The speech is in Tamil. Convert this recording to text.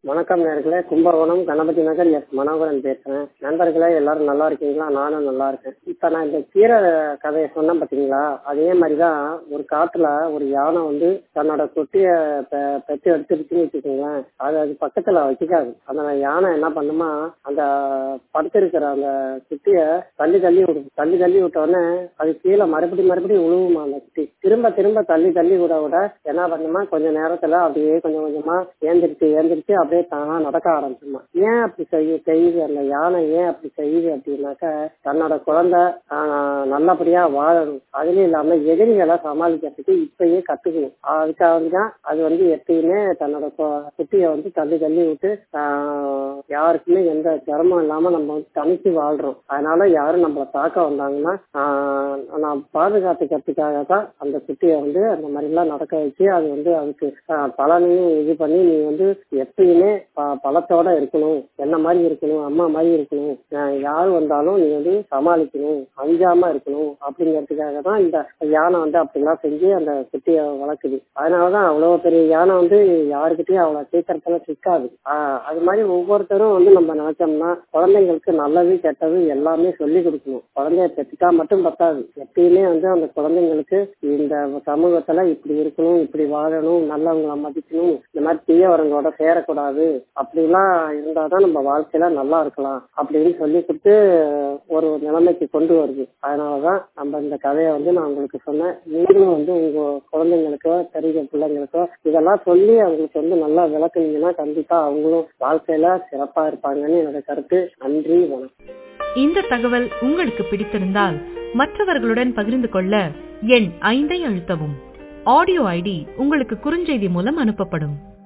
வணக்கம் நேர்களே கும்பகோணம் கணபதி நகர் எஸ் மனோகரன் பேசுறேன் நண்பர்களே எல்லாரும் நல்லா இருக்கீங்களா நானும் நல்லா இருக்கேன் இப்ப நான் இந்த கீரை கதையை சொன்னேன் பாத்தீங்களா அதே மாதிரிதான் ஒரு காட்டுல ஒரு யானை வந்து தன்னோட குட்டிய பெ- பெத்து எடுத்துருச்சுன்னு வச்சுக்கோங்களேன் அது அது பக்கத்துல வச்சுக்காது அந்த யானை என்ன பண்ணுமா அந்த படுத்திருக்கிற அந்த குட்டிய தள்ளி தள்ளி விடும் தள்ளி தள்ளி விட்ட உடனே அது கீழே மறுபடி மறுபடியும் உழுவுமா அந்த குட்டி திரும்ப திரும்ப தள்ளி தள்ளி விட விட என்ன பண்ணுமா கொஞ்ச நேரத்துல அப்படியே கொஞ்சம் கொஞ்சமா ஏந்திரிச்சு ஏந்திரிச்சு அப்படியே தானா நடக்க ஆரம்பிச்சுமா ஏன் அப்படி செய்ய செய்யுது அந்த யானை ஏன் அப்படி செய்யுது அப்படின்னாக்க தன்னோட குழந்தை ஆஹ், நல்லபடியா வாழணும் அதுலயும் இல்லாம எதிரிகளை சமாளிக்கிறதுக்கு இப்பயே கத்துக்கணும் அதுக்காக தான் அது வந்து எப்பயுமே தன்னோட கு- குட்டியை வந்து தள்ளி தள்ளி விட்டு ஆஹ், யாருக்குமே எந்த சிரமம் இல்லாம நம்ம வந்து தனிச்சு வாழ்றோம் அதனால யாரும் நம்மள தாக்க வந்தாங்கன்னா ஆஹ், நான் பாதுகாத்துக்கிறதுக்காக தான் அந்த குட்டியை வந்து அந்த மாதிரி எல்லாம் நடக்க வச்சு அது வந்து அதுக்கு ஆஹ், பலனையும் இது பண்ணி நீ வந்து எப்பயுமே ப- பலத்தோட இருக்கணும் என்ன மாதிரி இருக்கணும் அம்மா மாதிரி இருக்கணும் ஆஹ், யார் வந்தாலும் நீ வந்து சமாளிக்கணும் அஞ்சாம இருக்கணும் அப்படிங்கிறதுக்காக தான் இந்த யானை வந்து அப்படிலாம் செஞ்சு அந்த குட்டியை வளர்க்குது அதனாலதான் அவ்வளவு பெரிய யானை வந்து யாருக்கிட்டயும் அவ்வளவு சீக்கிரத்துல சிக்காது ஆஹ், அது மாதிரி ஒவ்வொருத்தரும் வந்து நம்ம நினைச்சோம்னா குழந்தைங்களுக்கு நல்லது கெட்டது எல்லாமே சொல்லி கொடுக்கணும் குழந்தைய பெற்றுட்டா மட்டும் பத்தாது எப்பயுமே வந்து அந்த குழந்தைங்களுக்கு இந்த சமூகத்துல இப்படி இருக்கணும் இப்படி வாழணும் நல்லவங்களை மதிக்கணும் இந்த மாதிரி தீயவரங்களோட சேரக்கூடாது அப்படிலாம் இருந்தாதான் நம்ம வாழ்க்கையில நல்லா இருக்கலாம் அப்படின்னு சொல்லி கொடுத்து ஒரு நிலைமைக்கு கொண்டு வருது அதனாலதான் நம்ம இந்த கதையை வந்து நான் உங்களுக்கு சொன்னேன் நீங்களும் வந்து உங்க குழந்தைங்களுக்கோ தெரிஞ்ச பிள்ளைங்களுக்கோ இதெல்லாம் சொல்லி அவங்களுக்கு வந்து நல்லா விளக்குனீங்கன்னா கண்டிப்பா அவங்களும் வாழ்க்கையில சிறப்பா இருப்பாங்கன்னு என்னோட கருத்து நன்றி வணக்கம் இந்த தகவல் உங்களுக்கு பிடித்திருந்தால் மற்றவர்களுடன் பகிர்ந்து கொள்ள எண் ஐந்தை அழுத்தவும் ஆடியோ ஐடி உங்களுக்கு குறுஞ்செய்தி மூலம் அனுப்பப்படும்